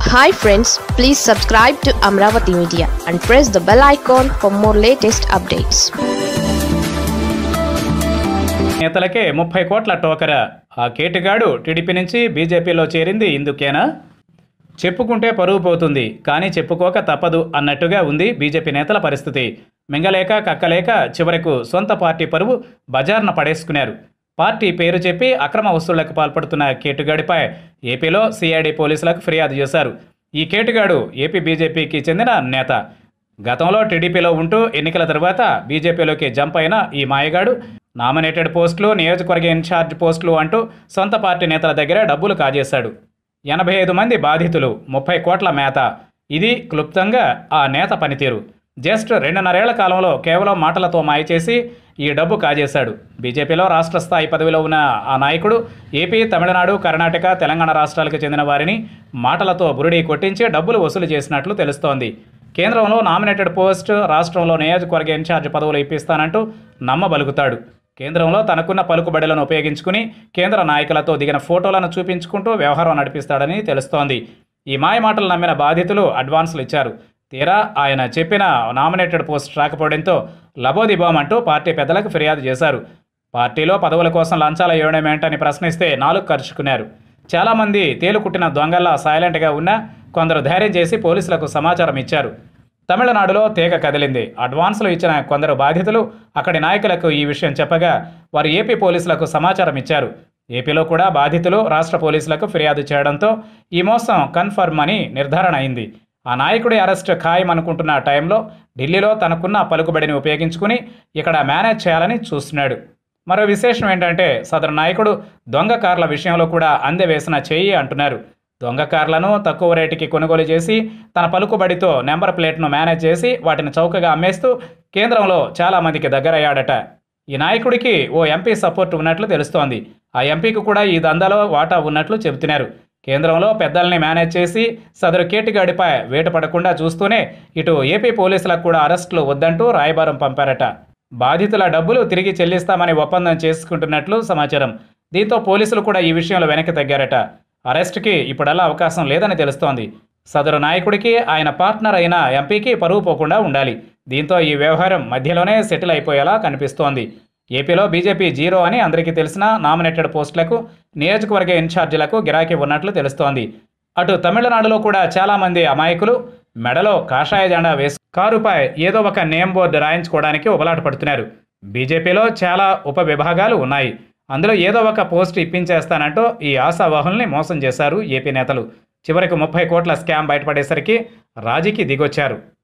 hi friends please subscribe to Amaravati media and press the bell icon for more latest updates నేతలకే ముప్పై కోట్ల టోకర ఆ కేటుగాడు TDP నుంచి బీజేపీలో చేరింది ఇందుకేనా చెప్పుకుంటే పరువు పోతుంది కానీ చెప్పుకోక తప్పదు అన్నట్టుగా ఉంది బీజేపీ నేతల పరిస్థితి మింగలేక కక్కలేక చివరకు సొంత పార్టీ పరువు బజార్న పడేసుకున్నారు పార్టీ పేరు చెప్పి అక్రమ వసూళ్లకు పాల్పడుతున్న కేటుగాడిపై ఏపీలో సిఐడి పోలీసులకు ఫిర్యాదు చేశారు ఈ కేటుగాడు ఏపీ బీజేపీకి చెందిన నేత గతంలో టీడీపీలో ఉంటూ ఎన్నికల తర్వాత బీజేపీలోకి జంప్ అయిన ఈ మాయగాడు నామినేటెడ్ పోస్టులు నియోజకవర్గ ఇన్ఛార్జ్ పోస్టులు అంటూ సొంత పార్టీ నేతల దగ్గర డబ్బులు కాజేశాడు ఎనభై ఐదు మంది బాధితులు ముప్పై కోట్ల మేత ఇది క్లుప్తంగా ఆ నేత పనితీరు జస్ట్ రెండున్నరేళ్ల కాలంలో కేవలం మాటలతో మాయ చేసి ఈ డబ్బు కాజేశాడు బీజేపీలో రాష్ట్ర స్థాయి పదవిలో ఉన్న ఆ నాయకుడు ఏపీ తమిళనాడు కర్ణాటక తెలంగాణ రాష్ట్రాలకు చెందిన వారిని మాటలతో బురుడీ కొట్టించి డబ్బులు వసూలు చేసినట్లు తెలుస్తోంది కేంద్రంలో నామినేటెడ్ పోస్ట్ రాష్ట్రంలో నియోజకవర్గ ఇన్ఛార్జ్ పదవులు ఇప్పిస్తానంటూ నమ్మబలుగుతాడు కేంద్రంలో తనకున్న పలుకుబడులను ఉపయోగించుకుని కేంద్ర నాయకులతో దిగిన ఫోటోలను చూపించుకుంటూ వ్యవహారం నడిపిస్తాడని తెలుస్తోంది ఈ మాయ మాటలు నమ్మిన బాధితులు అడ్వాన్సులు ఇచ్చారు తీరా ఆయన చెప్పిన నామినేటెడ్ పోస్ట్ రాకపోవడంతో లబోదిబోం అంటూ పార్టీ పెద్దలకు ఫిర్యాదు చేశారు పార్టీలో పదవుల కోసం లంచాల ఇవ్వడం ఏంటని ప్రశ్నిస్తే నాలుగు ఖర్చుకున్నారు చాలామంది తేలుకుట్టిన దొంగల్లా సైలెంట్గా ఉన్నా కొందరు ధైర్యం చేసి పోలీసులకు సమాచారం ఇచ్చారు తమిళనాడులో తీగ కదిలింది అడ్వాన్సులు ఇచ్చిన కొందరు బాధితులు అక్కడి నాయకులకు ఈ విషయం చెప్పగా వారు ఏపీ పోలీసులకు సమాచారం ఇచ్చారు ఏపీలో కూడా బాధితులు రాష్ట్ర పోలీసులకు ఫిర్యాదు చేయడంతో ఈ మోసం కన్ఫర్మ్ అని నిర్ధారణ అయింది ఆ నాయకుడి అరెస్ట్ ఖాయం అనుకుంటున్న టైంలో ఢిల్లీలో తనకున్న పలుకుబడిని ఉపయోగించుకుని ఇక్కడ మేనేజ్ చేయాలని చూస్తున్నాడు మరో విశేషం ఏంటంటే సదరు నాయకుడు దొంగ కార్ల విషయంలో కూడా అందె వేసిన చెయ్యి అంటున్నారు దొంగ కార్లను తక్కువ రేటుకి కొనుగోలు చేసి తన పలుకుబడితో నెంబర్ ప్లేట్ను మేనేజ్ చేసి వాటిని చౌకగా అమ్మేస్తూ కేంద్రంలో చాలామందికి దగ్గరయ్యాడట ఈ నాయకుడికి ఓ ఎంపీ సపోర్ట్ ఉన్నట్లు తెలుస్తోంది ఆ ఎంపీకి కూడా ఈ దందాలో వాటా ఉన్నట్లు చెబుతున్నారు కేంద్రంలో పెద్దల్ని మేనేజ్ చేసి సదరు కేటిగాడిపై వేట పడకుండా చూస్తూనే ఇటు ఏపీ పోలీసులకు కూడా అరెస్టులు వద్దంటూ రాయబారం పంపారట బాధితుల డబ్బులు తిరిగి చెల్లిస్తామని ఒప్పందం చేసుకుంటున్నట్లు సమాచారం దీంతో పోలీసులు కూడా ఈ విషయంలో వెనక్కి తగ్గారట అరెస్ట్కి ఇప్పుడల్లా అవకాశం లేదని తెలుస్తోంది సదరు నాయకుడికి ఆయన పార్ట్నర్ అయిన ఎంపీకి పరువు పోకుండా ఉండాలి దీంతో ఈ వ్యవహారం మధ్యలోనే సెటిల్ అయిపోయేలా కనిపిస్తోంది ఏపీలో బీజేపీ జీరో అని అందరికీ తెలిసిన నామినేటెడ్ పోస్టులకు నియోజకవర్గ ఇన్ఛార్జీలకు గిరాకీ ఉన్నట్లు తెలుస్తోంది అటు తమిళనాడులో కూడా చాలామంది అమాయకులు మెడలో కాషాయ జెండా వేసి కారుపై ఏదో ఒక నేమ్ బోర్డు రాయించుకోవడానికి ఉబలాట పడుతున్నారు బీజేపీలో చాలా ఉప విభాగాలు ఉన్నాయి అందులో ఏదో ఒక పోస్ట్ ఇప్పించేస్తానంటూ ఈ ఆశావాహుల్ని మోసం చేశారు ఏపీ నేతలు చివరికి ముప్పై కోట్ల స్కామ్ బయటపడేసరికి రాజీకి దిగొచ్చారు